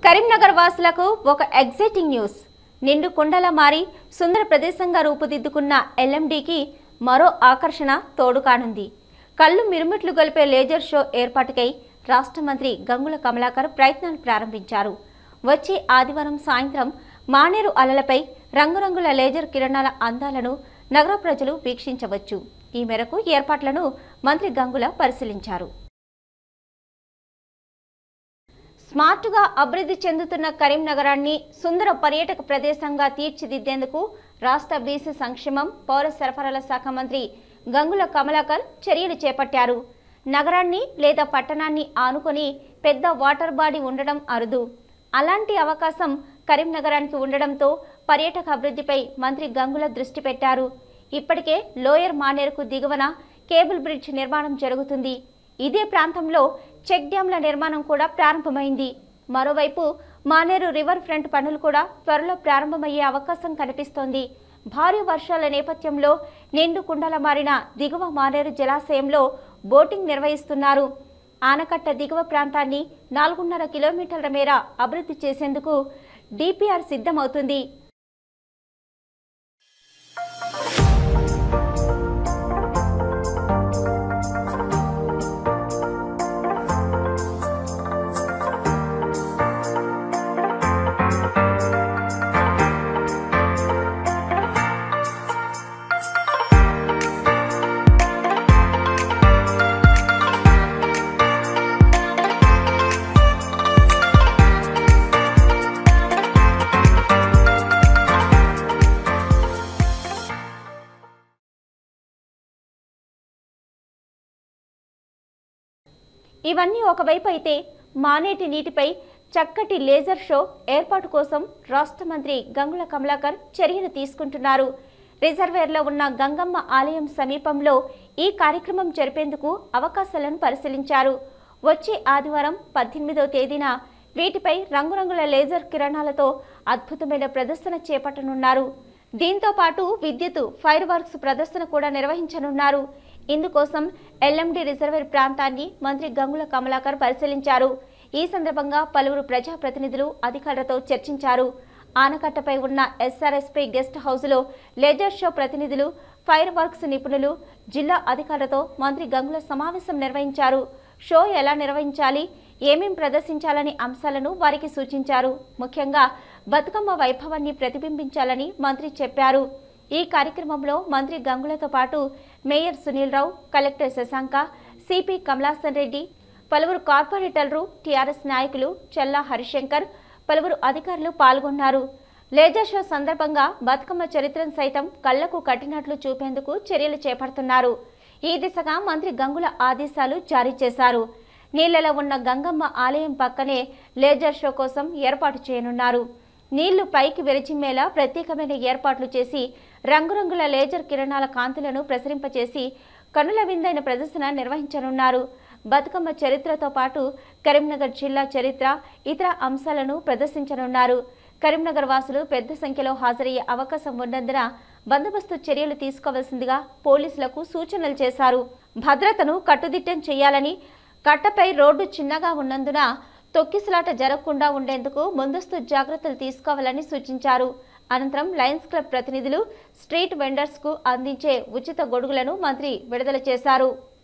కరీంనగర్ వాసులకు ఒక exciting news నిండు కుండల మారి సుందర ప్రదేశంగా రూపుదిద్దుకున్న ఎల్ఎండికి మరో ఆకర్షణ తోడు కానుంది కళ్ళు మిరుమిట్లు గొలిపే లేజర్ షో ఏర్పాటుకై రాష్ట్ర మంత్రి గంగుల కమలాకర్ ప్రయత్నాలు ప్రారంభించారు వచ్చే ఆదివారం సాయంత్రం మానేరు అలలపై రంగురంగుల లేజర్ కిరణాల అందాలను నగర ప్రజలు వీక్షించవచ్చు ఈ మేరకు ఏర్పాట్లను మంత్రి గంగుల పరిశీలించారు స్మార్ట్గా అభివృద్ధి చెందుతున్న కరీంనగరాన్ని సుందర పర్యాటక ప్రదేశంగా తీర్చిదిద్దేందుకు రాష్ట్ర బీసీ సంక్షేమం పౌర సరఫరాల శాఖ మంత్రి గంగుల కమలాకర్ చర్యలు చేపట్టారు నగరాన్ని లేదా పట్టణాన్ని ఆనుకొని పెద్ద వాటర్ బాడీ ఉండడం అరుదు అలాంటి అవకాశం కరీంనగరానికి ఉండడంతో పర్యాటక అభివృద్ధిపై మంత్రి గంగుల దృష్టి పెట్టారు ఇప్పటికే లోయర్ మానేరుకు దిగువన కేబుల్ బ్రిడ్జ్ నిర్మాణం జరుగుతుంది ఇదే ప్రాంతంలో చెక్ డ్యాంల నిర్మాణం కూడా ప్రారంభమైంది మరోవైపు మానేరు రివర్ ఫ్రంట్ పనులు కూడా త్వరలో ప్రారంభమయ్యే అవకాశం కనిపిస్తోంది భారీ వర్షాల నేపథ్యంలో నిండు కుండల మారిన దిగువ మానేరు జలాశయంలో బోటింగ్ నిర్వహిస్తున్నారు ఆనకట్ట దిగువ ప్రాంతాన్ని నాలుగున్నర కిలోమీటర్ల మేర అభివృద్ధి చేసేందుకు డిపిఆర్ సిద్ధమవుతుంది ఇవన్నీ ఒకవైపు అయితే మానేటి నీటిపై చక్కటి లేజర్ షో ఏర్పాటు కోసం రాష్ట్ర మంత్రి గంగుల కమలాకర్ చర్యలు తీసుకుంటున్నారు రిజర్వేర్లో ఉన్న గంగమ్మ ఆలయం సమీపంలో ఈ కార్యక్రమం జరిపేందుకు అవకాశాలను పరిశీలించారు వచ్చే ఆదివారం పద్దెనిమిదవ తేదీన వీటిపై రంగురంగుల లేజర్ కిరణాలతో అద్భుతమైన ప్రదర్శన చేపట్టనున్నారు దీంతో పాటు విద్యుత్ ఫైర్ వర్క్స్ ప్రదర్శన కూడా నిర్వహించనున్నారు ఇందుకోసం ఎల్ఎండి రిజర్వేర్ ప్రాంతాన్ని మంత్రి గంగుల కమలాకర్ పరిశీలించారు ఈ సందర్భంగా పలువురు ప్రజాప్రతినిధులు అధికారులతో చర్చించారు ఆనకట్టపై ఉన్న ఎస్ఆర్ఎస్పీ గెస్ట్ హౌస్లో లేజర్ షో ప్రతినిధులు ఫైర్ వర్క్స్ నిపుణులు జిల్లా అధికారులతో మంత్రి గంగుల సమావేశం నిర్వహించారు షో ఎలా నిర్వహించాలి ఏమేం ప్రదర్శించాలని అంశాలను వారికి సూచించారు ముఖ్యంగా బతుకమ్మ వైభవాన్ని ప్రతిబింబించాలని మంత్రి చెప్పారు ఈ కార్యక్రమంలో మంత్రి గంగులతో పాటు mayor Sunil Rao collector Shashanka CP Kamalasan Reddy పలువురు కార్పొరేటర్లు టీఆర్ఎస్ నాయకులు చెల్లా హరిశంకర్ పలువురు అధికారులు పాల్గొన్నారు లేజర్ షో సందర్భంగా బతుకమ్మ చరిత్రను సైతం కళ్లకు కట్టినట్లు చూపేందుకు చర్యలు చేపడుతున్నారు ఈ దిశగా మంత్రి గంగుల ఆదేశాలు జారీ చేశారు నీళ్లలో ఉన్న గంగమ్మ ఆలయం పక్కనే లేజర్ షో కోసం ఏర్పాటు చేయనున్నారు నీళ్లు పైకి విరచిమ్మేలా ప్రత్యేకమైన ఏర్పాట్లు చేసి రంగురంగుల లేజర్ కిరణాల కాంతులను ప్రసరింపచేసి కనుల విందైన ప్రదర్శన నిర్వహించనున్నారు బతుకమ్మ చరిత్రతో పాటు కరీంనగర్ జిల్లా చరిత్ర ఇతర అంశాలను ప్రదర్శించనున్నారు కరీంనగర్ వాసులు పెద్ద సంఖ్యలో హాజరయ్యే అవకాశం ఉన్నందున బందోబస్తు చర్యలు తీసుకోవాల్సిందిగా పోలీసులకు సూచనలు చేశారు భద్రతను కట్టుదిట్టం చేయాలని కట్టపై రోడ్డు చిన్నగా ఉన్నందున తొక్కిసలాట జరగకుండా ఉండేందుకు ముందస్తు జాగ్రత్తలు తీసుకోవాలని సూచించారు అనంతరం లయన్స్ క్లబ్ ప్రతినిధులు స్ట్రీట్ వెండర్స్ కు అందించే ఉచిత గొడుగులను మంత్రి విడుదల చేశారు